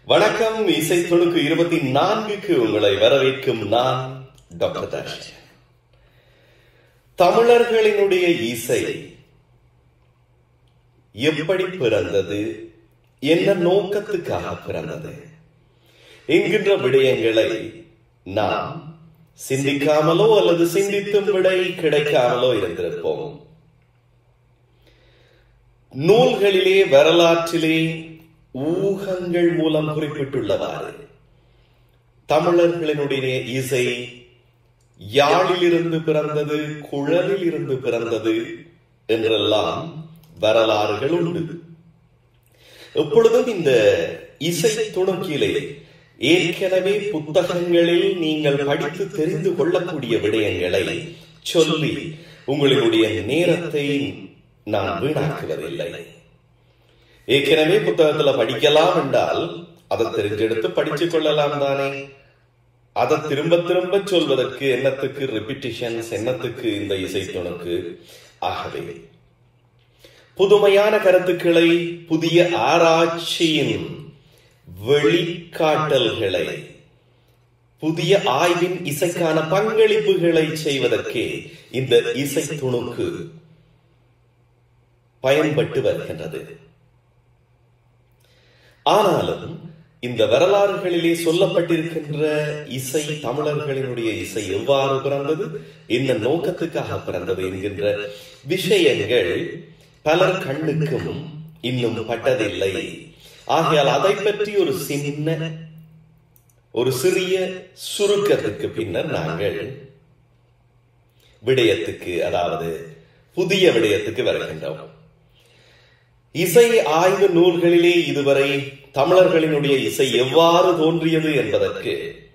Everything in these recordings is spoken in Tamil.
வணக்கம் இசை தொழுக்கு இருபத்தி நான்குக்கு உங்களை வரவேற்கும் நான் டாக்டர் தாஷ் தமிழர்களினுடைய இசை எப்படி பிறந்தது என்ன நோக்கத்துக்காக பிறந்தது என்கின்ற விடயங்களை நாம் சிந்திக்காமலோ அல்லது சிந்தித்தும் விடை கிடைக்காமலோ இருந்திருப்போம் நூல்களிலே வரலாற்றிலே ஊகங்கள் மூலம் குறிப்பிட்டுள்ளவாறு தமிழர்களினுடைய இசை யாழிலிருந்து பிறந்தது குழலில் இருந்து பிறந்தது என்றெல்லாம் வரலாறுகள் உண்டு எப்பொழுதும் இந்த இசை துணுக்கிலே ஏற்கனவே புத்தகங்களில் நீங்கள் படித்து தெரிந்து கொள்ளக்கூடிய விடயங்களை சொல்லி உங்களுடைய நேரத்தை நான் வீணாக்குவதில்லை ஏற்கனவே புத்தகத்துல படிக்கலாம் என்றால் அதை தெரிஞ்செடுத்து படிச்சு கொள்ளலாம் தானே அதை திரும்ப திரும்ப சொல்வதற்கு என்னத்துக்கு ரிப்பிட்டிஷன்ஸ் என்னத்துக்கு இந்த இசை துணுக்கு ஆகவே புதுமையான கருத்துக்களை புதிய ஆராய்ச்சியின் வெளிக்காட்டல்களை புதிய ஆய்வின் இசைக்கான பங்களிப்புகளை செய்வதற்கே இந்த இசை துணுக்கு பயன்பட்டு வருகின்றது ஆனாலும் இந்த வரலாறுகளிலே சொல்லப்பட்டிருக்கின்ற இசை தமிழர்களினுடைய இசை எவ்வாறு பிறந்தது என்ன நோக்கத்துக்காக பிறந்தது என்கின்ற விஷயங்கள் பலர் கண்ணுக்கும் இன்னும் பட்டதில்லை ஆகையால் அதை பற்றி ஒரு சின்ன ஒரு சிறிய சுருக்கத்துக்கு பின்னர் நாங்கள் விடயத்துக்கு அதாவது புதிய விடயத்துக்கு வருகின்றோம் இசை ஆய்வு நூல்களிலே இதுவரை தமிழர்களினுடைய இசை எவ்வாறு தோன்றியது என்பதற்கு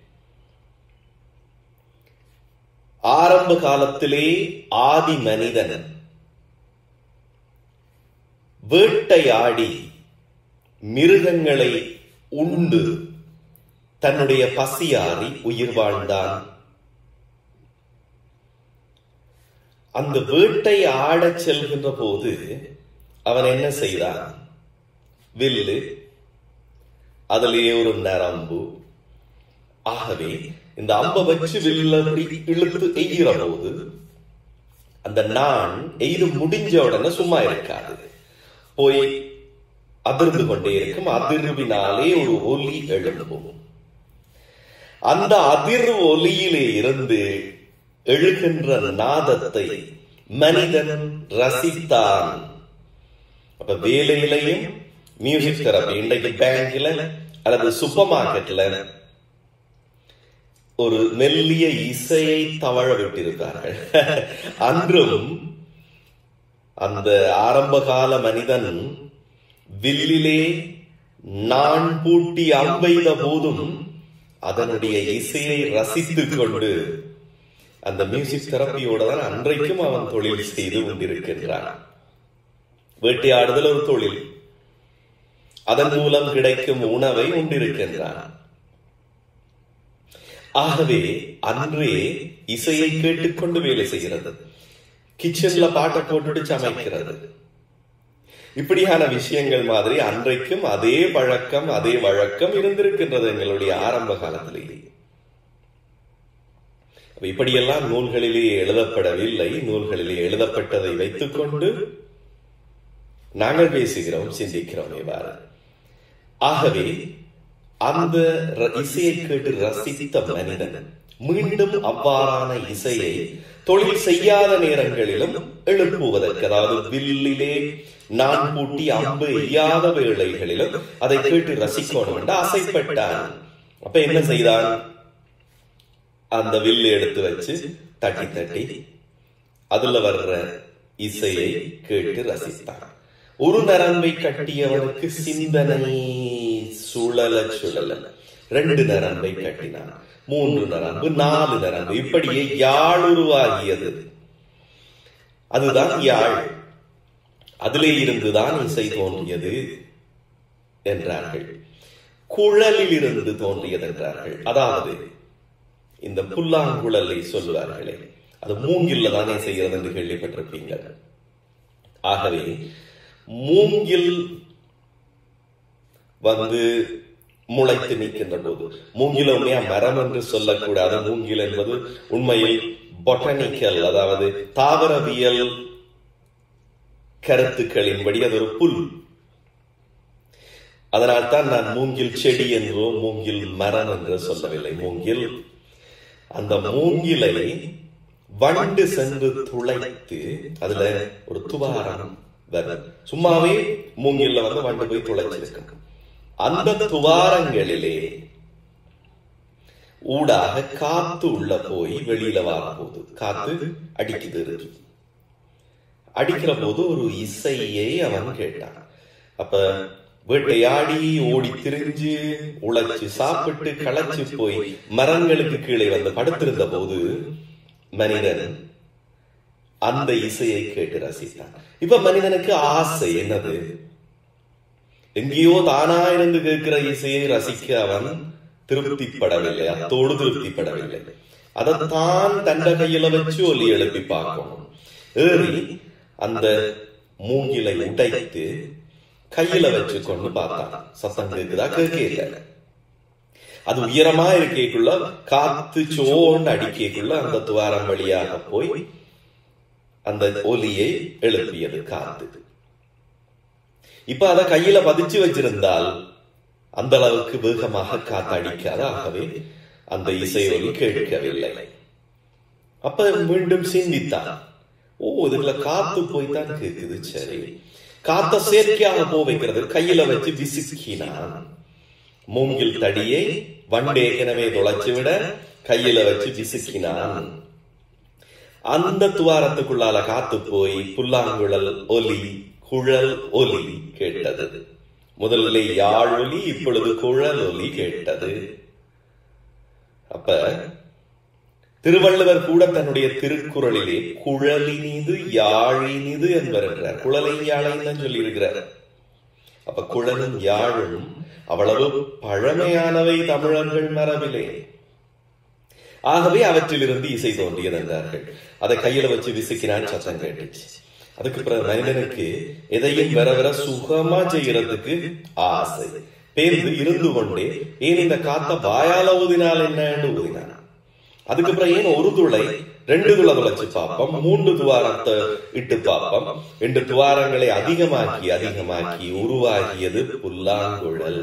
ஆரம்ப காலத்திலே ஆதி மனிதன் வேட்டையாடி மிருகங்களை உண்டு தன்னுடைய பசியாறி உயிர் வாழ்ந்தான் அந்த வேட்டை ஆடச் செல்கின்ற போது அவன் என்ன செய்தான் வில்லு அதிலேயே ஒரு நரம்பு ஆகவே இந்த அம்ப வச்சு வில்ல இழுத்து எய்கிற போது அந்த நான் எய்து முடிஞ்ச உடனே சும்மா இருக்காது போய் அதிர்ந்து கொண்டே இருக்கும் அதிர்வினாலே ஒரு ஒலி எழும்பும் அந்த அதிர் ஒலியிலே இருந்து எழுகின்ற நாதத்தை மனிதன் ரசித்தான் அப்ப வேலையிலையும் மியூசிக் தெரப்பி இன்றைக்கு பேங்க்ல அல்லது சூப்பர் மார்க்கெட்ல ஒரு மெல்லிய இசையை தவழ விட்டிருக்கார்கள் அன்றும் அந்த ஆரம்ப கால மனிதன் வில்லிலே நான் பூட்டி அம்பெய்த போதும் அதனுடைய இசையை ரசித்துக் கொண்டு அந்த மியூசிக் தெரப்பியோட தான் அன்றைக்கும் அவன் தொழில் செய்து கொண்டிருக்கின்றான் வேட்டையாடுதல் ஒரு தொழில் அதன் மூலம் கிடைக்கும் உணவை உண்டிருக்கின்றான் ஆகவே அன்றே இசையை கேட்டுக்கொண்டு வேலை செய்கிறது கிச்சன்ல பாட்டை போட்டுட்டு சமைக்கிறது இப்படியான விஷயங்கள் மாதிரி அன்றைக்கும் அதே பழக்கம் அதே வழக்கம் இருந்திருக்கின்றது எங்களுடைய ஆரம்ப காலத்திலேயே இப்படியெல்லாம் நூல்களிலே எழுதப்படவில்லை நூல்களிலே எழுதப்பட்டதை வைத்துக்கொண்டு நாங்கள் பேசுகிறோம் சிந்திக்கிறோம் இவ்வாறு ஆகவே அந்த இசையை கேட்டு ரசித்த மனிதன் மீண்டும் அவ்வாறான இசையை தொழில் செய்யாத நேரங்களிலும் எழுப்புவதற்கு அதாவது வில்லிலே நான் பூட்டி அம்பு எய்யாத வேளைகளிலும் அதை கேட்டு ரசிக்கணும் என்று ஆசைப்பட்டான் அப்ப என்ன செய்தான் அந்த வில்லு எடுத்து வச்சு தட்டி தட்டி அதுல வர்ற இசையை கேட்டு ரசித்தான் ஒரு நரம்பை கட்டியவனுக்கு சிந்தனை சுழல சுழல ரெண்டு நரம்பை கட்டினான் மூன்று நரம்பு நாலு நரம்பு இப்படியே யாழ் உருவாகியது அதுதான் யாழ் அதிலே இருந்துதான் இசை தோன்றியது என்றார்கள் குழலில் இருந்து தோன்றியது என்றார்கள் அதாவது இந்த புல்லாங்குழலை சொல்வார்களே அது மூங்கில்ல தானே செய்கிறது என்று கேள்விப்பட்டிருப்பீங்க ஆகவே மூங்கில் வந்து முளைத்து நிற்கின்ற போது மூங்கில உண்மையா மரம் என்று சொல்லக்கூடாது மூங்கில் என்பது உண்மையில் பொட்டனிக்கல் அதாவது தாவரவியல் கருத்துக்களின்படி அது ஒரு புல் அதனால்தான் நான் மூங்கில் செடி என்றோ மூங்கில் மரம் என்று சொல்லவில்லை மூங்கில் அந்த மூங்கிலை வண்டு சென்று துளைத்து அதுல ஒரு துவாரம் வரும் சும்மாவே மூங்கில்ல வந்து வண்டு போய் துளைச்சிருக்கும் அந்த துவாரங்களிலே ஊடாக காத்து உள்ள போய் வெளியில வரும்போது காத்து அடிக்குது இருக்கு அடிக்கிற போது ஒரு இசையை அவன் கேட்டான் அப்ப வேட்டையாடி ஓடி திரிஞ்சு உழைச்சு சாப்பிட்டு களைச்சு போய் மரங்களுக்கு கீழே வந்து படுத்திருந்த போது மனிதன் அந்த இசையை கேட்டு ரசித்தான் இப்ப மனிதனுக்கு ஆசை என்னது எங்கேயோ தானா இருந்து கேட்கிற இசையை ரசிக்க அவன் திருப்திப்படவில்லை அத்தோடு திருப்திப்படவில்லை அதைத்தான் தண்ட கையில வச்சு ஒலி எழுப்பி பார்க்கணும் ஏறி அந்த மூங்கிலை உடைத்து கையில வச்சு கொண்டு பார்த்தான் சத்தம் கேக்குதா கேட்க இல்லை அது உயரமா இருக்கைக்குள்ள காத்து சோண்டு அடிக்கைக்குள்ள அந்த துவாரம் வழியாக போய் அந்த ஒலியை எழுப்பியது காத்து இப்ப அத கையில பதிச்சு வச்சிருந்தால் அந்த அளவுக்கு வேகமாக காத்து அடிக்காத ஆகவே அந்த இசை ஒலி கேட்கவில்லை அப்ப மீண்டும் சிந்தித்தான் ஓ இதுல காத்து போய் தான் கேக்குது சரி காத்த செயற்கையாக போ வைக்கிறது கையில வச்சு விசுக்கினான் மூங்கில் தடியை வண்டே எனவே தொலைச்சு விட கையில வச்சு விசுக்கினான் அந்த துவாரத்துக்குள்ளால காத்து போய் புல்லாங்குழல் ஒலி குழல் ஒலி கேட்டது முதல்ல யாழ் ஒலி இப்பொழுது குழல் ஒலி கேட்டது அப்ப திருவள்ளுவர் கூட தன்னுடைய திருக்குறளிலே குழலினிது யாழினிது என்பார் குழலை யாழைன்னு தான் சொல்லி இருக்கிறார் அப்ப குழலும் யாழும் அவ்வளவு பழமையானவை தமிழர்கள் மரபிலே ஆகவே அவற்றிலிருந்து இசை தோன்றியது என்றார்கள் அதை கையில வச்சு விசுக்கினான் சத்தம் கேட்டுச்சு அதுக்கு பிறகு மனிதனுக்கு எதையும் வர வர சுகமா செய்யறதுக்கு ஆசை பேருந்து இருந்து கொண்டே ஏன் இந்த காத்த வாயால ஊதினால் என்ன ஊதினான் அதுக்கப்புறம் ஏன் ஒரு துளை ரெண்டு துளை துளைச்சு பார்ப்போம் மூன்று துவாரத்தை இட்டு பார்ப்போம் ரெண்டு துவாரங்களை அதிகமாக்கி அதிகமாக்கி உருவாகியது புல்லாங்குழல்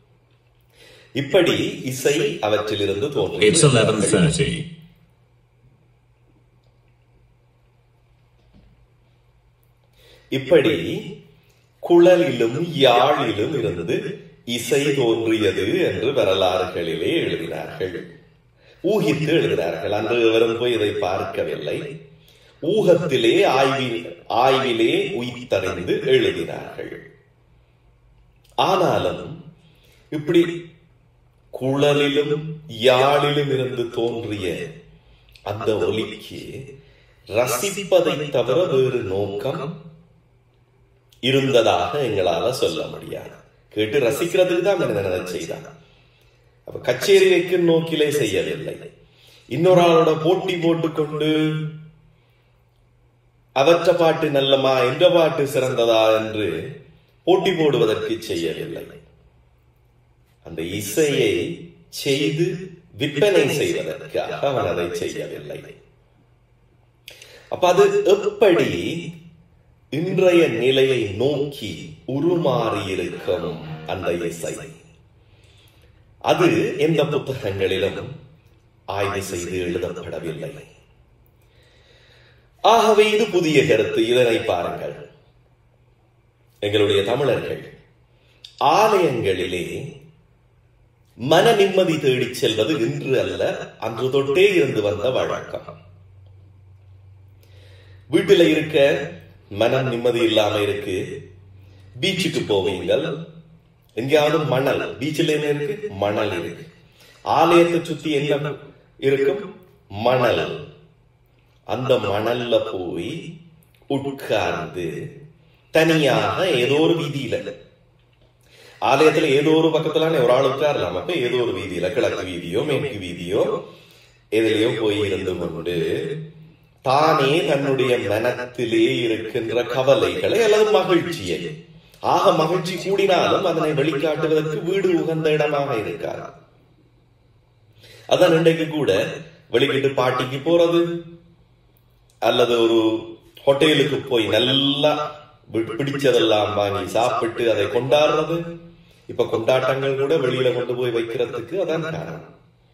இப்படி இசை அவற்றிலிருந்து It's தோன்றியது 11:30. இப்படி குழலிலும் யாழிலும் இருந்து இசை தோன்றியது என்று வரலாறுகளிலே எழுதினார்கள் ஊகித்து எழுதினார்கள் அன்று எவரும் போய் இதை பார்க்கவில்லை ஊகத்திலே ஆய்வில் ஆய்விலே உயிர்த்தறிந்து எழுதினார்கள் ஆனாலும் இப்படி குழலிலும் யாழிலும் இருந்து தோன்றிய அந்த ஒலிக்கு ரசிப்பதை தவிர வேறு நோக்கம் இருந்ததாக எங்களால சொல்ல முடியாது கேட்டு ரசிக்கிறதுக்கு தான் மனிதன் அதை செய்தான் அப்ப கச்சேரி வைக்கும் நோக்கிலே செய்யவில்லை இன்னொரு ஆளோட போட்டி போட்டுக்கொண்டு அவற்ற பாட்டு நல்லமா என்ற பாட்டு சிறந்ததா என்று போட்டி போடுவதற்கு செய்யவில்லை அந்த இசையை செய்து விற்பனை செய்வதற்காக அவன் அதை செய்யவில்லை அப்ப அது எப்படி இன்றைய நிலையை நோக்கி உருமாறியிருக்கும் அந்த இசை அது எந்த புத்தகங்களிலும் ஆய்வு செய்து எழுதப்படவில்லை ஆகவே இது புதிய கருத்து இதனை பாருங்கள் எங்களுடைய தமிழர்கள் ஆலயங்களிலே மன நிம்மதி தேடிச் செல்வது இன்று அல்ல அன்று தொட்டே இருந்து வந்த வழக்கம் வீட்டுல இருக்க மனம் நிம்மதி இல்லாம இருக்கு பீச்சுக்கு போவீங்கள் எங்கேயாவது மணல் பீச்சில் என்ன இருக்கு மணல் இருக்கு ஆலயத்தை சுத்தி என்ன இருக்கும் மணல் அந்த மணல்ல போய் உட்கார்ந்து தனியாக ஏதோ ஒரு வீதியில ஆலயத்துல ஏதோ ஒரு பக்கத்துல ஒரு ஆள் உட்காரலாம் அப்ப ஏதோ ஒரு வீதியில கிழக்கு வீதியோ மேற்கு வீதியோ எதுலயோ போய் இருந்து கொண்டு தானே தன்னுடைய மனத்திலே இருக்கின்ற கவலைகளை அல்லது மகிழ்ச்சியை ஆக மகிழ்ச்சி கூடினாலும் அதனை வெளிக்காட்டுவதற்கு வீடு உகந்த இடமாக இருக்காது அதான் இன்றைக்கு கூட வெளிக்கிட்டு பாட்டிக்கு போறது அல்லது ஒரு ஹோட்டலுக்கு போய் நல்லா வி- பிடிச்சதெல்லாம் வாங்கி சாப்பிட்டு அதை கொண்டாடுறது இப்ப கொண்டாட்டங்கள் கூட வெளியில கொண்டு போய் வைக்கிறதுக்கு அதான் காரணம்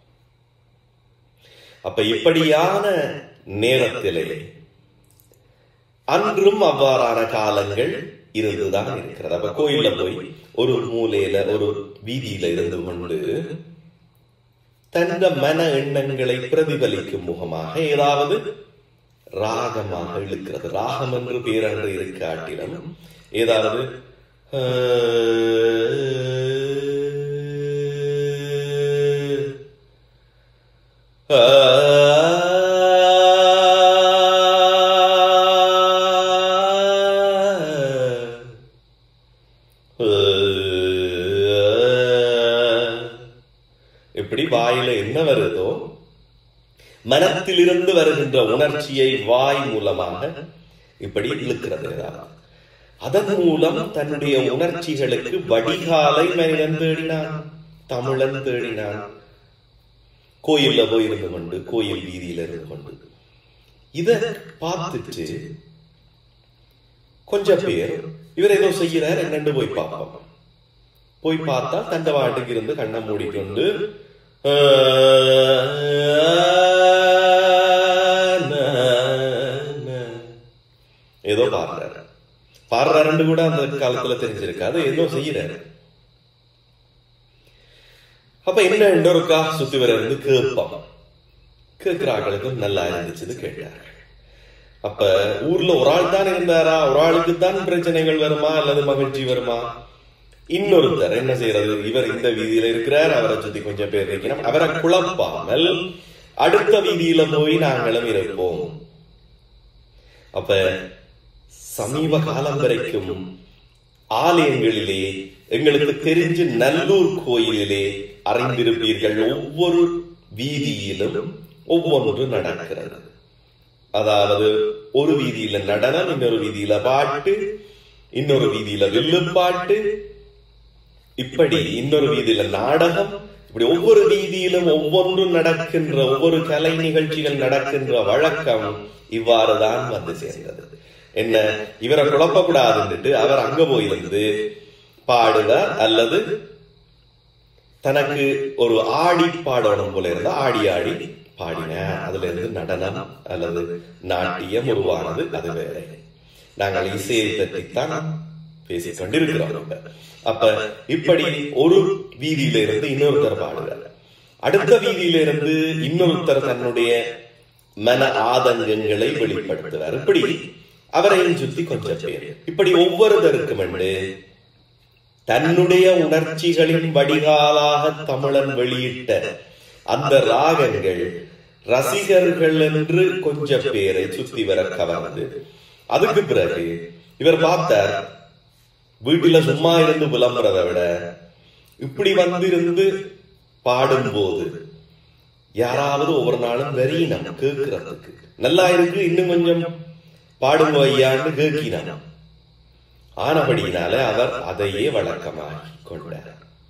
அப்ப இப்படியான நேரத்திலே அன்றும் அவ்வாறான காலங்கள் இருந்துதான் இருக்கிறது அப்ப கோயில்ல போய் ஒரு மூலையில ஒரு வீதியில இருந்து கொண்டு தந்த மன எண்ணங்களை பிரதிபலிக்கும் முகமாக ஏதாவது ராகமாக இழுக்கிறது ராகம் என்று பேரன்று இருக்காட்டிலும் ஏதாவது இப்படி வாயில என்ன வருதோ மனத்திலிருந்து வருகின்ற உணர்ச்சியை வாய் மூலமாக இப்படி இழுக்கிறது ஏதாவது. அதன் மூலம் தன்னுடைய உணர்ச்சிகளுக்கு வடிகாலை மனிதன் தேடினான் தமிழன் தேடினான் கோயில்ல போய் இருந்து கொண்டு கோயில் வீதியில இருந்து கொண்டு இத பார்த்துட்டு கொஞ்சம் பேர் இவர் ஏதோ செய்யறார் என்னண்டு போய் பார்ப்போம் போய் பார்த்தா தண்ட வாட்டுக்கு இருந்து கண்ணை மூடிக்கொண்டு ஏதோ பாடுறாரு பாடுறாருன்னு கூட அந்த காலத்துல தெரிஞ்சிருக்காது ஏதோ செய்யறாரு அப்ப என்ன இன்னொருக்கா சுத்தி வர இருந்து கேட்பான் கேட்கிறார்களுக்கும் நல்லா இருந்துச்சு கேட்டார்கள் அப்ப ஊர்ல ஒரு ஆள் தான் இருந்தாரா ஒரு ஆளுக்கு தான் பிரச்சனைகள் வருமா அல்லது மகிழ்ச்சி வருமா இன்னொருத்தர் என்ன செய்யறது இவர் இந்த வீதியில இருக்கிறார் அவரை சுத்தி கொஞ்சம் பேர் இருக்கிறோம் அவரை குழப்பாமல் அடுத்த வீதியில போய் நாங்களும் இருப்போம் அப்ப சமீப காலம் வரைக்கும் ஆலயங்களிலே எங்களுக்கு தெரிஞ்சு நல்லூர் கோயிலிலே அறிந்திருப்பீர்கள் ஒவ்வொரு வீதியிலும் ஒவ்வொன்று நடக்கிறது அதாவது ஒரு வீதியில நடனம் இன்னொரு வீதியில பாட்டு இன்னொரு வீதியில வில்லுப்பாட்டு இப்படி இன்னொரு வீதியில நாடகம் இப்படி ஒவ்வொரு வீதியிலும் ஒவ்வொன்றும் நடக்கின்ற ஒவ்வொரு கலை நிகழ்ச்சிகள் நடக்கின்ற வழக்கம் இவ்வாறுதான் வந்து சேர்ந்தது என்ன இவரை குழப்பக்கூடாதுன்னுட்டு அவர் அங்க போயிருந்து பாடுவார் அல்லது தனக்கு ஒரு ஆடி பாடணும் போல இருந்தா ஆடி ஆடி பாடின அதுல இருந்து நடனம் அல்லது நாட்டியம் உருவானது அது வேற நாங்கள் இசையை பற்றித்தான் பேசிக் கொண்டிருக்கிறோம் இப்ப. அப்ப இப்படி ஒரு வீதியில இருந்து இன்னொருத்தர் பாடுறார் அடுத்த வீதியில இருந்து இன்னொருத்தர் தன்னுடைய மன ஆதங்கங்களை வெளிப்படுத்துவார் இப்படி அவரையும் சுத்தி கொஞ்சம் பேர் இப்படி ஒவ்வொருத்தருக்கும் என்று தன்னுடைய உணர்ச்சிகளின் வடிகாலாக தமிழன் வெளியிட்ட அந்த ராகங்கள் ரசிகர்கள் என்று கொஞ்சம் பேரை சுத்தி வர கவர்ந்து அதுக்கு பிறகு இவர் பார்த்தார் வீட்டுல சும்மா இருந்து புலம்புறதை விட இப்படி வந்திருந்து பாடும்போது யாராவது ஒவ்வொரு நாளும் வெறியினம் கேட்கிறதுக்கு நல்லா இருக்கு இன்னும் கொஞ்சம் பாடுங்க ஐயான்னு கேட்கினான் ஆனபடியினால அவர் அதையே வழக்கமாக்கி கொண்டார்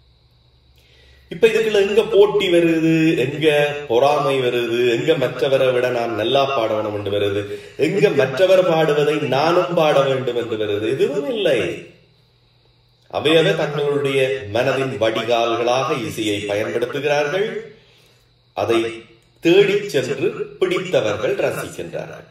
இப்ப இதுக்குள்ள எங்க போட்டி வருது எங்க பொறாமை வருது எங்க மற்றவரை விட நான் நல்லா பாட வேண்டும் என்று வருது எங்க மற்றவர் பாடுவதை நானும் பாட வேண்டும் என்று வருது எதுவும் இல்லை அவையவே தங்களுடைய மனதின் வடிகால்களாக இசையை பயன்படுத்துகிறார்கள் அதை தேடிச் சென்று பிடித்தவர்கள் ரசிக்கின்றார்கள்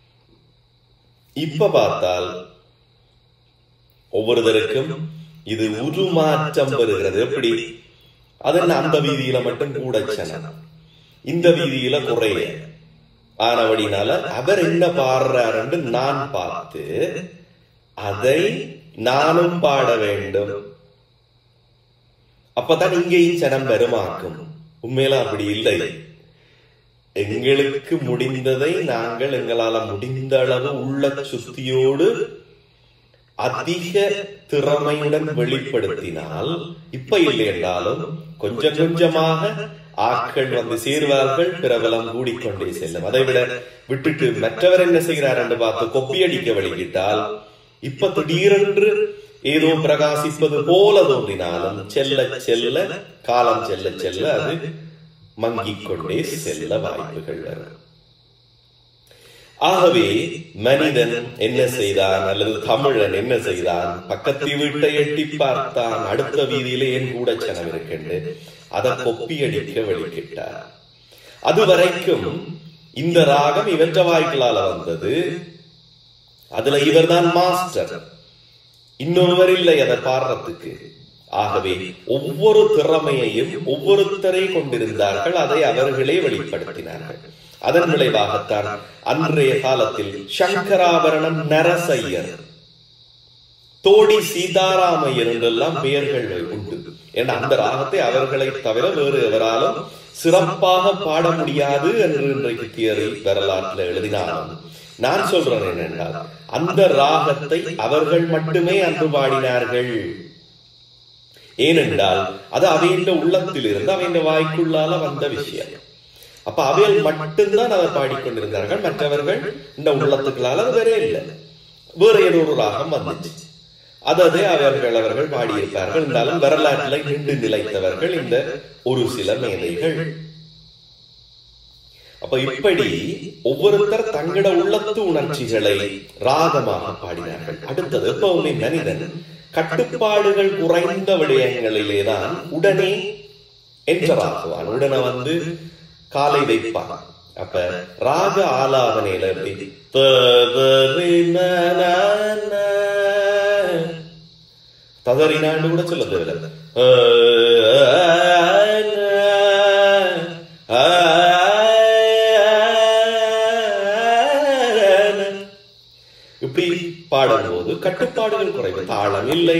இப்ப பார்த்தால் ஒவ்வொருத்தருக்கும் இது உருமாற்றம் வருகிறது எப்படி அதென்ன அந்த வீதியில மட்டும் கூட சனம் இந்த வீதியில குறைய ஆனபடினால அவர் என்ன பாடுறாருன்னு நான் பார்த்து அதை நானும் பாட வேண்டும் அப்பதான் இங்கேயும் சனம் வருமாக்கும் உண்மையில அப்படி இல்லை எங்களுக்கு முடிந்ததை நாங்கள் எங்களால முடிந்த அளவு உள்ள சுத்தியோடு அதிக திறமையுடன் வெளிப்படுத்தினால் இப்ப இல்லை என்றாலும் கொஞ்சம் கொஞ்சமாக ஆட்கள் வந்து சேர்வார்கள் பிரபலம் கூடிக்கொண்டே செல்லும் அதை விட விட்டுட்டு மற்றவர் என்ன செய்கிறார் என்று பார்த்து கொப்பியடிக்க வழிகிட்டால் இப்ப திடீரென்று ஏதோ பிரகாசிப்பது போல தோன்றினாலும் செல்ல செல்ல காலம் செல்ல செல்ல அது மங்கிக் கொண்டே செல்ல வாய்ப்புகள் வரும் ஆகவே மனிதன் என்ன செய்தான் அல்லது தமிழன் என்ன செய்தான் பக்கத்து வீட்டை எட்டி பார்த்தான் அடுத்த வீதியிலே என் கூட சனம் இருக்கின்ற அதை கொப்பி அடிக்க வெளிக்கிட்டார் அது வரைக்கும் இந்த ராகம் இவற்ற வாய்க்களால வந்தது அதுல இவர்தான் மாஸ்டர் இன்னொருவர் இல்லை அதை பாடுறதுக்கு ஆகவே ஒவ்வொரு திறமையையும் ஒவ்வொருத்தரை கொண்டிருந்தார்கள் அதை அவர்களே வெளிப்படுத்தினார்கள் அதன் விளைவாகத்தான் அன்றைய காலத்தில் சங்கராபரணம் நரசையர் தோடி சீதாராமையர் என்றெல்லாம் பெயர்கள் உண்டு ஏன்னா அந்த ராகத்தை அவர்களை தவிர வேறு எவராலும் சிறப்பாக பாட முடியாது என்று இன்றைக்கு தியரி வரலாற்றில் எழுதினாலும் நான் சொல்றேன் என்னென்றால் அந்த ராகத்தை அவர்கள் மட்டுமே அன்று பாடினார்கள் ஏனென்றால் அது அவையின் உள்ளத்தில் இருந்து அவையின் வாய்க்குள்ளால வந்த விஷயம் அப்ப அவையில் மட்டும்தான் அதை பாடிக்கொண்டிருந்தார்கள் மற்றவர்கள் இந்த உள்ளத்துக்களால் அது வேற இல்லை வேற ஏதோ ஒரு ராகம் வந்துச்சு அதே அவர்கள் அவர்கள் பாடியிருப்பார்கள் இருந்தாலும் வரலாற்றில் நின்று நிலைத்தவர்கள் இந்த ஒரு சில மேதைகள் அப்ப இப்படி ஒவ்வொருத்தர் தங்களோட உள்ளத்து உணர்ச்சிகளை ராகமாக பாடினார்கள் அடுத்தது எப்பவுமே மனிதன் கட்டுப்பாடுகள் குறைந்த விடயங்களிலேதான் உடனே என்டராகுவான் உடனே வந்து காலை வைப்பான் அப்ப ராக ஆலாபனையில எப்படி ததறினான்னு கூட சொல்ல தேவையில்ல இப்படி பாடும்போது கட்டுப்பாடுகள் குறைவு தாளம் இல்லை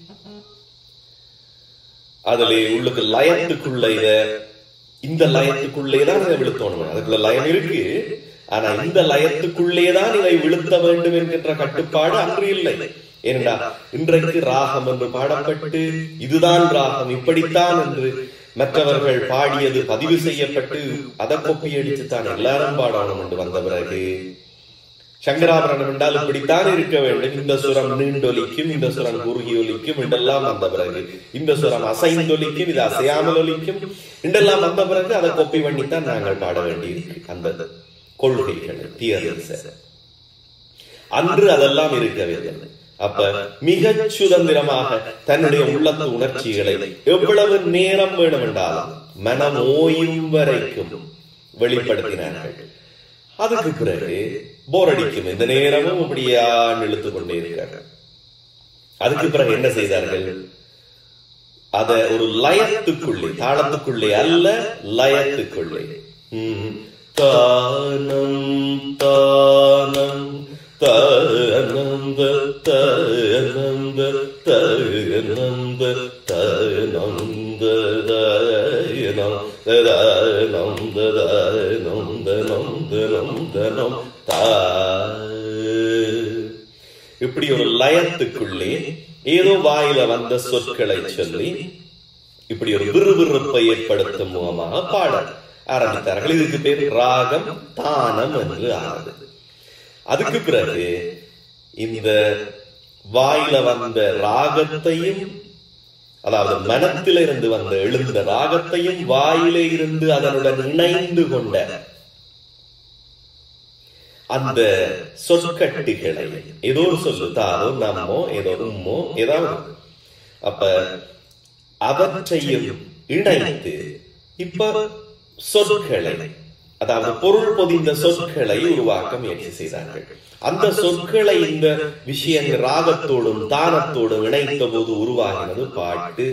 அதுல உள்ளுக்கு லயத்துக்குள்ள இத இந்த லயத்துக்குள்ளேதான் இதை விழுத்தணும் அதுக்குள்ள லயம் இருக்கு ஆனா இந்த லயத்துக்குள்ளேதான் இதை விழுத்த வேண்டும் என்கின்ற கட்டுப்பாடு அன்று இல்லை ஏனென்றா இன்றைக்கு ராகம் என்று பாடப்பட்டு இதுதான் ராகம் இப்படித்தான் என்று மற்றவர்கள் பாடியது பதிவு செய்யப்பட்டு அதை கொப்பி அடித்துத்தான் எல்லாரும் பாடணும் என்று வந்த பிறகு சங்கராபரணம் என்றால் இப்படித்தான் இருக்க வேண்டும் இந்த சுரம் நீண்டொலிக்கும் இந்த சுரம் குறுகி ஒலிக்கும் என்றெல்லாம் வந்த பிறகு இந்த சுரம் அசைந்தொலிக்கும் இது அசையாமல் ஒலிக்கும் என்றெல்லாம் வந்த பிறகு அதை கொப்பி பண்ணித்தான் நாங்கள் பாட வேண்டியிருக்கு அந்த கொள்கைகள் தியரிஸ் அன்று அதெல்லாம் இருக்கவில்லை அப்ப மிக சுதந்திரமாக தன்னுடைய உள்ளத்து உணர்ச்சிகளை எவ்வளவு நேரம் வேணும் என்றாலும் மனம் ஓயும் வரைக்கும் வெளிப்படுத்தினார்கள் அதுக்கு பிறகு போர் அடிக்கும் இந்த நேரமும் அப்படியா இழுத்து கொண்டே இருக்காங்க அதுக்கு பிறகு என்ன செய்தார்கள் அத ஒரு லயத்துக்குள்ளே தாளத்துக்குள்ளே அல்ல லயத்துக்குள்ளே தானம் தானம் தானந்த தானந்த தானந்த தானந்த தானந்த தானந்த நந்தனம் தா இப்படி ஒரு லயத்துக்குள்ளே ஏதோ வாயில வந்த சொற்களை சொல்லி இப்படி ஒரு விறுவிறுப்பை ஏற்படுத்தும் முகமாக பாட ஆரம்பித்தார்கள் இதுக்கு பேர் ராகம் தானம் என்று ஆனது அதுக்கு பிறகு இந்த வாயில வந்த ராகத்தையும் அதாவது மனத்தில இருந்து வந்த எழுந்த ராகத்தையும் வாயில இருந்து அதனுடன் இணைந்து கொண்ட அந்த சொற்கட்டுகளை ஏதோ ஒரு சொல்லு தாரோ நம்மோ ஏதோ உம்மோ ஏதாவது அப்ப அவற்றையும் இணைத்து இப்ப சொற்களை அதாவது பொருள் பொதிந்த சொற்களை உருவாக்க முயற்சி செய்தார்கள் அந்த சொற்களை இந்த விஷயங்கள் ராகத்தோடும் தானத்தோடும் இணைத்த போது உருவாகினது பாட்டு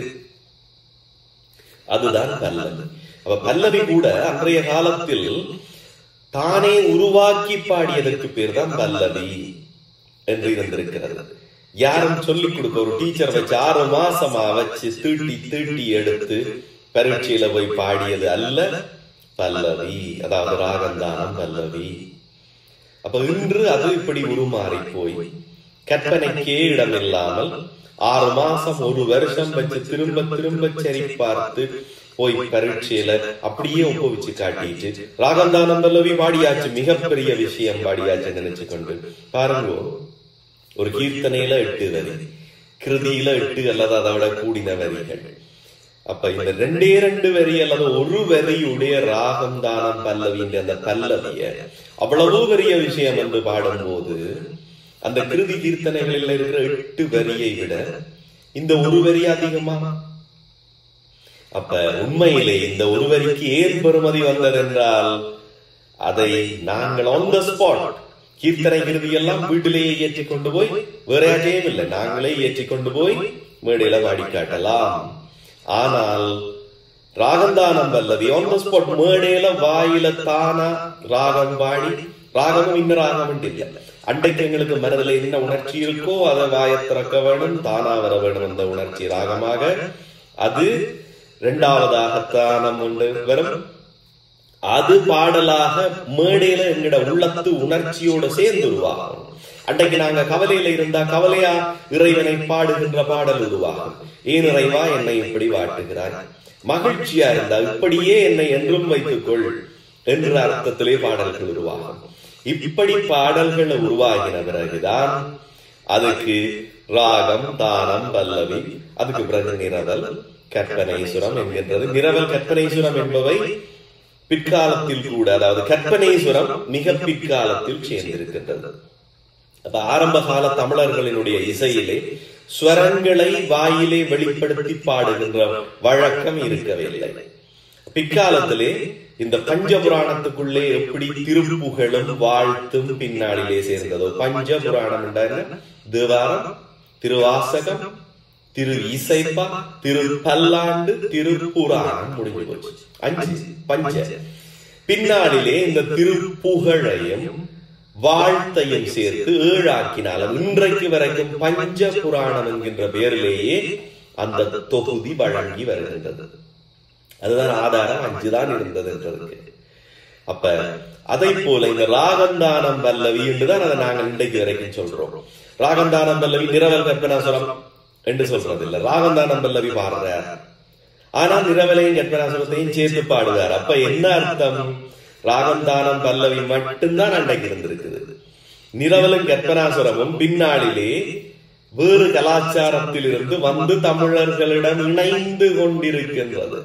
அதுதான் பல்லவி அப்ப பல்லவி கூட அன்றைய காலத்தில் தானே உருவாக்கி பாடியதற்கு பேர் தான் பல்லவி என்று இருந்திருக்கிறது யாரும் சொல்லிக் கொடுக்க ஒரு டீச்சர் வச்சு ஆறு மாசமா வச்சு தீட்டி தீட்டி எடுத்து பரீட்சையில போய் பாடியது அல்ல பல்லவி அதாவது ராகந்தானம் பல்லவி அப்ப இன்று அது இப்படி உருமாறி போய் கற்பனைக்கே இடமில்லாமல் ஆறு மாசம் ஒரு வருஷம் வச்சு திரும்ப திரும்ப சரி பார்த்து போய் பரீட்சையில அப்படியே ஒப்புவிச்சு காட்டிட்டு ராகந்தானம் பல்லவி பாடியாச்சு மிகப்பெரிய விஷயம் பாடியாச்சு நினைச்சு கொண்டு பாருங்க ஒரு கீர்த்தனையில எட்டு வரி கிருதியில எட்டு அல்லது அதை விட கூடின வரிகள் அப்ப இந்த ரெண்டே ரெண்டு வரி அல்லது ஒரு வரியுடைய ராகம் தானம் பல்லவின்ற அந்த பல்லவிய அவ்வளவு பெரிய விஷயம் என்று பாடும்போது அந்த கிருதி கீர்த்தனைகளில் இருக்கிற எட்டு வரியை விட இந்த ஒரு வரி அதிகமா அப்ப உண்மையிலே இந்த ஒரு வரிக்கு ஏன் பெறுமதி வந்ததென்றால் அதை நாங்கள் ஆன் த ஸ்பாட் கீர்த்தனை கிருதி எல்லாம் வீட்டிலேயே ஏற்றி கொண்டு போய் வேற யாரையும் இல்லை நாங்களே ஏற்றி கொண்டு போய் மேடையில பாடி காட்டலாம் ஆனால் ராகந்தானம் வல்லவி ஆன் த ஸ்பாட் மேடையில வாயில தானா ராகம் பாடி ராகமும் இன்னும் ராகம் இல்லை அன்றைக்கு எங்களுக்கு மனதில் என்ன உணர்ச்சி இருக்கோ அதை வாய திறக்க வேணும் தானா வர வேணும் அந்த உணர்ச்சி ராகமாக அது இரண்டாவதாக தானம் உண்டு வரும் அது பாடலாக மேடையில எங்கட உள்ளத்து உணர்ச்சியோட சேர்ந்து உருவாகும் அன்றைக்கு நாங்க கவலையில இருந்தா கவலையா இறைவனை பாடுகின்ற பாடல் உருவாகும் ஏன் இறைவா என்னை இப்படி வாட்டுகிறாய் மகிழ்ச்சியா இருந்தா இப்படியே என்னை என்றும் வைத்துக்கொள் என்ற அர்த்தத்திலே பாடல்கள் உருவாகும் இப்படி பாடல்கள் உருவாகின பிறகுதான் அதுக்கு ராகம் தானம் பல்லவி அதுக்கு பிறகு நிரவல் கற்பனைசுரம் என்கின்றது நிரவல் கற்பனைசுரம் என்பவை பிற்காலத்தில் கூட அதாவது கற்பனைசுரம் மிக பிற்காலத்தில் சேர்ந்திருக்கின்றது அப்ப ஆரம்ப கால தமிழர்களினுடைய இசையிலே ஸ்வரங்களை வாயிலே வெளிப்படுத்தி பாடுகின்ற வழக்கம் இருக்கவில்லை பிற்காலத்திலே இந்த பஞ்சபுராணத்துக்குள்ளே எப்படி திருப்புகழும் வாழ்த்தும் பின்னாளிலே சேர்ந்ததோ பஞ்சபுராணம் என்றால் தேவாரம் திருவாசகம் திரு இசைப்பா திரு பல்லாண்டு திருப்புராணம் முடிஞ்சு போச்சு அஞ்சு பஞ்ச பின்னாளிலே இந்த திருப்புகழையும் வாழ்த்தையும் சேர்த்து ஏழாக்கினாலும் இன்றைக்கு வரைக்கும் பஞ்ச புராணம் என்கின்ற பெயரிலேயே அந்த தொகுதி வழங்கி வருகின்றது அதுதான் ஆதாரம் அஞ்சுதான் இருந்தது என்றதுக்கு அப்ப அதை போல இந்த ராகந்தானம் பல்லவி என்றுதான் அதை நாங்கள் இன்றைக்கு வரைக்கும் சொல்றோம் ராகந்தானம் பல்லவி நிரவல் கற்பனாசுரம் என்று சொல்றது இல்ல ராகந்தானம் பல்லவி பாடுறார் ஆனால் நிரவலையும் கற்பனாசுரத்தையும் சேர்த்து பாடுவார் அப்ப என்ன அர்த்தம் ராகந்தானம் பல்லவி மட்டும்தான் அன்றைக்கு இருந்திருக்குது நிரவலும் கற்பனாசுரமும் பின்னாளிலே வேறு கலாச்சாரத்தில் இருந்து வந்து தமிழர்களிடம் இணைந்து கொண்டிருக்கின்றது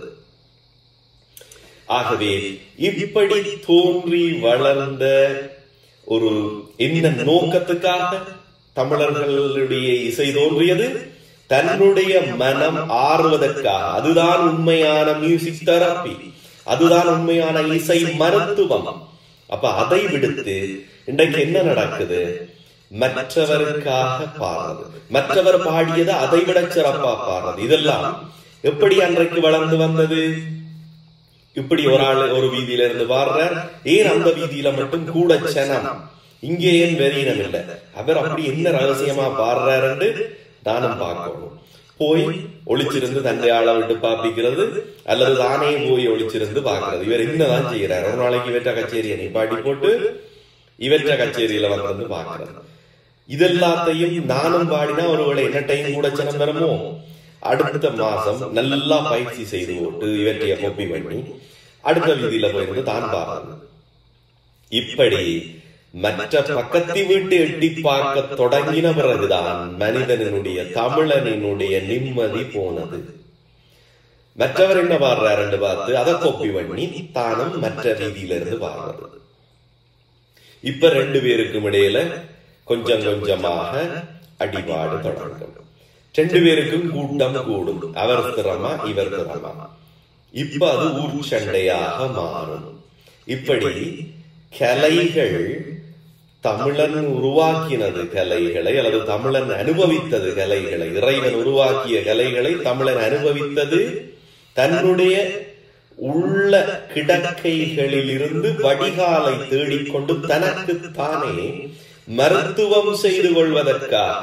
ஆகவே இப்படி தோன்றி வளர்ந்த ஒரு என்ன நோக்கத்துக்காக தமிழர்களுடைய இசை தோன்றியது தன்னுடைய மனம் ஆறுவதற்காக அதுதான் உண்மையான மியூசிக் தெரப்பி அதுதான் உண்மையான இசை மருத்துவம் அப்ப அதை விடுத்து இன்றைக்கு என்ன நடக்குது மற்றவருக்காக பாடுறது மற்றவர் பாடியது அதை விட சிறப்பா பாடுறது இதெல்லாம் எப்படி அன்றைக்கு வளர்ந்து வந்தது இப்படி ஒரு ஆள் ஒரு வீதியில இருந்து பாடுறார் ஏன் அந்த வீதியில மட்டும் கூட சனம் இங்கே ஏன் வெறியினம் இல்ல அவர் அப்படி என்ன ரகசியமா பாடுறாருன்னு தானம் பார்க்கணும் போய் ஒளிச்சிருந்து தன்னை ஆள விட்டு பாப்பிக்கிறது அல்லது தானே போய் ஒளிச்சிருந்து பாக்குறது இவர் என்னதான் செய்யறாரு ஒரு நாளைக்கு இவற்ற கச்சேரியை நிப்பாட்டி போட்டு இவற்ற கச்சேரியில வந்து பாக்குறது இதெல்லாத்தையும் நானும் பாடினா ஒருவேளை என்ன டைம் கூட சனம் வருமோ அடுத்த மாசம் நல்லா பயிற்சி செய்து போட்டு இவற்றைய கொப்பி பண்ணி அடுத்த வீதியில போயிருந்து தான் பாடுறது இப்படி மற்ற பக்கத்து வீட்டு எட்டி பார்க்க தொடங்கின பிறகுதான் மனிதனுடைய தமிழனினுடைய நிம்மதி போனது மற்றவர் என்ன பாடுறாருன்னு பார்த்து அதை கொப்பி பண்ணி தானும் மற்ற வீதியில இருந்து பாடுறது இப்ப ரெண்டு பேருக்கும் இடையில கொஞ்சம் கொஞ்சமாக அடிபாடு தொடங்கும் ரெண்டு பேருக்கும் கூட்டம் கூடும் அவர் திறமா இவர் திறமா இப்ப அது ஊர் சண்டையாக மாறும் இப்படி கலைகள் தமிழன் உருவாக்கினது கலைகளை அல்லது தமிழன் அனுபவித்தது கலைகளை இறைவன் உருவாக்கிய கலைகளை தமிழன் அனுபவித்தது தன்னுடைய உள்ள கிடக்கைகளில் இருந்து வடிகாலை தேடிக்கொண்டு தனக்கு தானே மருத்துவம் செய்து கொள்வதற்காக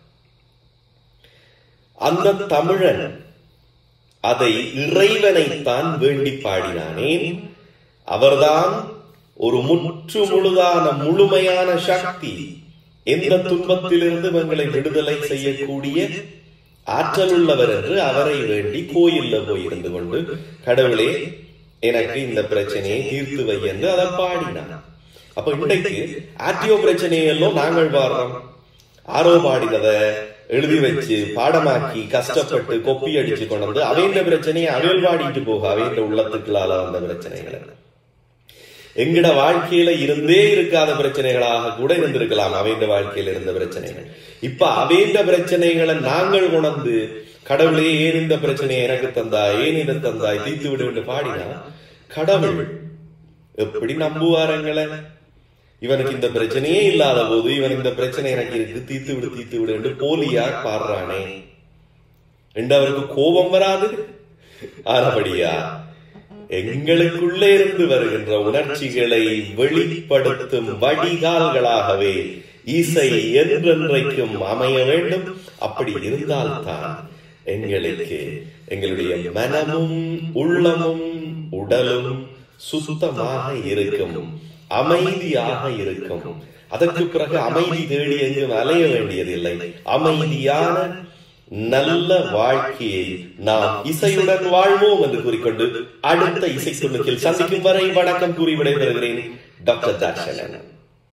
அந்த தமிழன் அதை இறைவனைத்தான் வேண்டி பாடினானே அவர்தான் ஒரு முற்று முழுதான முழுமையான சக்தி எந்த துன்பத்திலிருந்து எங்களை விடுதலை செய்யக்கூடிய ஆற்றல் உள்ளவர் என்று அவரை வேண்டி கோயில்ல போய் இருந்து கொண்டு கடவுளே எனக்கு இந்த பிரச்சனையை தீர்த்து வை என்று அதை பாடினான் அப்ப இன்றைக்கு ஆர்டிஓ பிரச்சனையெல்லாம் நாங்கள் பாடுறோம் ஆரோ பாடினத எழுதி வச்சு பாடமாக்கி கஷ்டப்பட்டு கொப்பி அடிச்சு கொண்டு வந்து அவைந்த பிரச்சனையை அவிழ்வாடிட்டு போக அவைந்த உள்ளத்துக்குள்ளால வந்த பிரச்சனைகளை எங்கட வாழ்க்கையில இருந்தே இருக்காத பிரச்சனைகளாக கூட இருந்திருக்கலாம் அவைந்த வாழ்க்கையில இருந்த பிரச்சனைகள் இப்ப அவைந்த பிரச்சனைகளை நாங்கள் உணர்ந்து கடவுளே ஏன் இந்த பிரச்சனையை எனக்கு தந்தாய் ஏன் இதை தந்தாய் தீர்த்து விடு என்று பாடினா கடவுள் எப்படி நம்புவாரங்களை இவனுக்கு இந்த பிரச்சனையே இல்லாத போது இவன் இந்த பிரச்சனை எனக்கு இருக்கு தீர்த்து விடு தீர்த்து விடு என்று போலியா பாடுறானே என்று அவருக்கு கோபம் வராது ஆனபடியா எங்களுக்குள்ளே இருந்து வருகின்ற உணர்ச்சிகளை வெளிப்படுத்தும் வடிகால்களாகவே இசை என்றென்றைக்கும் அமைய வேண்டும் அப்படி இருந்தால்தான் எங்களுக்கு எங்களுடைய மனமும் உள்ளமும் உடலும் சுத்தமாக இருக்கும் அமைதியாக இருக்கும் அதற்கு பிறகு அமைதி தேடி எங்கும் அலைய வேண்டியதில்லை அமைதியான நல்ல வாழ்க்கையை நாம் இசையுடன் வாழ்வோம் என்று கூறிக்கொண்டு அடுத்த இசை துணுக்கில் சந்திக்கும் வரை வணக்கம் கூறி விடைபெறுகிறேன் டாக்டர் தர்ஷனன்